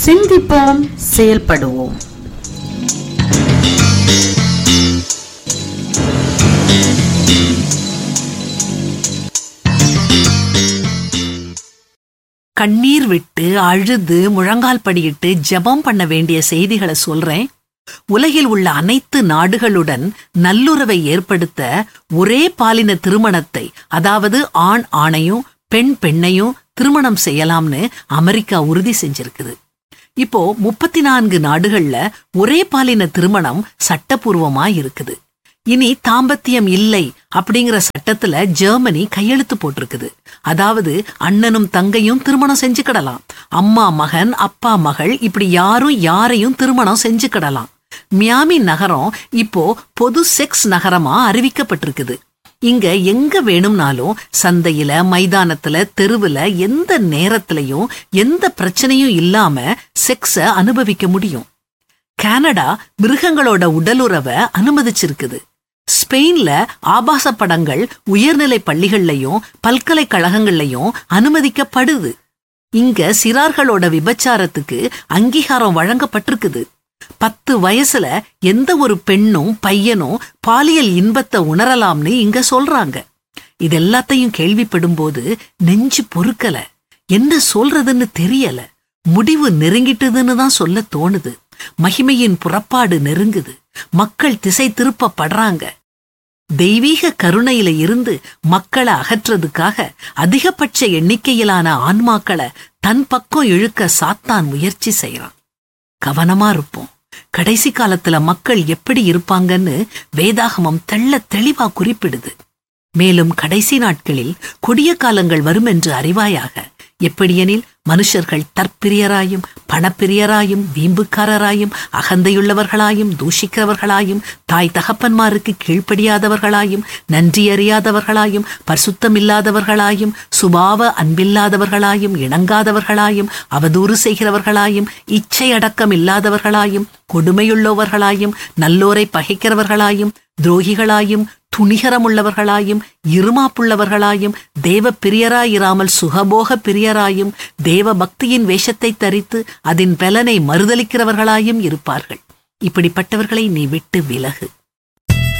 சிந்திப்போம் செயல்படுவோம் கண்ணீர் விட்டு அழுது முழங்கால் படியிட்டு ஜெபம் பண்ண வேண்டிய செய்திகளை சொல்றேன் உலகில் உள்ள அனைத்து நாடுகளுடன் நல்லுறவை ஏற்படுத்த ஒரே பாலின திருமணத்தை அதாவது ஆண் ஆணையும் பெண் பெண்ணையும் திருமணம் செய்யலாம்னு அமெரிக்கா உறுதி செஞ்சிருக்குது இப்போ முப்பத்தி நான்கு நாடுகள்ல ஒரே பாலின திருமணம் சட்டபூர்வமா இருக்குது இனி தாம்பத்தியம் இல்லை அப்படிங்கிற சட்டத்துல ஜெர்மனி கையெழுத்து போட்டிருக்குது அதாவது அண்ணனும் தங்கையும் திருமணம் செஞ்சுக்கிடலாம் அம்மா மகன் அப்பா மகள் இப்படி யாரும் யாரையும் திருமணம் செஞ்சுக்கிடலாம் மியாமி நகரம் இப்போ பொது செக்ஸ் நகரமா அறிவிக்கப்பட்டிருக்குது இங்க எங்க வேணும்னாலும் சந்தையில மைதானத்துல தெருவுல எந்த நேரத்திலையும் எந்த பிரச்சனையும் இல்லாம செக்ஸ அனுபவிக்க முடியும் கனடா மிருகங்களோட உடலுறவை அனுமதிச்சிருக்குது ஸ்பெயின்ல ஆபாச படங்கள் உயர்நிலை பள்ளிகள்லயும் பல்கலைக்கழகங்கள்லயும் அனுமதிக்கப்படுது இங்க சிறார்களோட விபச்சாரத்துக்கு அங்கீகாரம் வழங்கப்பட்டிருக்குது பத்து வயசுல எந்த ஒரு பெண்ணும் பையனும் பாலியல் இன்பத்தை உணரலாம்னு இங்க சொல்றாங்க இது எல்லாத்தையும் கேள்விப்படும்போது நெஞ்சு பொறுக்கல என்ன சொல்றதுன்னு தெரியல முடிவு நெருங்கிட்டதுன்னு தான் சொல்ல தோணுது மகிமையின் புறப்பாடு நெருங்குது மக்கள் திசை திருப்பப்படுறாங்க தெய்வீக கருணையில இருந்து மக்களை அகற்றதுக்காக அதிகபட்ச எண்ணிக்கையிலான ஆன்மாக்களை தன் பக்கம் இழுக்க சாத்தான் முயற்சி செய்யறான் கவனமா இருப்போம் கடைசி காலத்துல மக்கள் எப்படி இருப்பாங்கன்னு வேதாகமம் தெள்ள தெளிவா குறிப்பிடுது மேலும் கடைசி நாட்களில் கொடிய காலங்கள் வரும் என்று அறிவாயாக எப்படியெனில் மனுஷர்கள் தற்பிரியராயும் பணப்பிரியராயும் வீம்புக்காரராயும் அகந்தையுள்ளவர்களாயும் தூஷிக்கிறவர்களாயும் தாய் தகப்பன்மாருக்கு கீழ்ப்படியாதவர்களாயும் நன்றியறியாதவர்களாயும் பரிசுத்தமில்லாதவர்களாயும் சுபாவ அன்பில்லாதவர்களாயும் இணங்காதவர்களாயும் அவதூறு செய்கிறவர்களாயும் இச்சை அடக்கம் இல்லாதவர்களாயும் கொடுமையுள்ளவர்களாயும் நல்லோரை பகைக்கிறவர்களாயும் துரோகிகளாயும் துணிகரமுள்ளவர்களாயும் இருமாப்புள்ளவர்களாயும் தேவ பிரியராயிராமல் சுகபோக பிரியராயும் தேவ பக்தியின் வேஷத்தை தரித்து அதன் பலனை மறுதலிக்கிறவர்களாயும் இருப்பார்கள் இப்படிப்பட்டவர்களை நீ விட்டு விலகு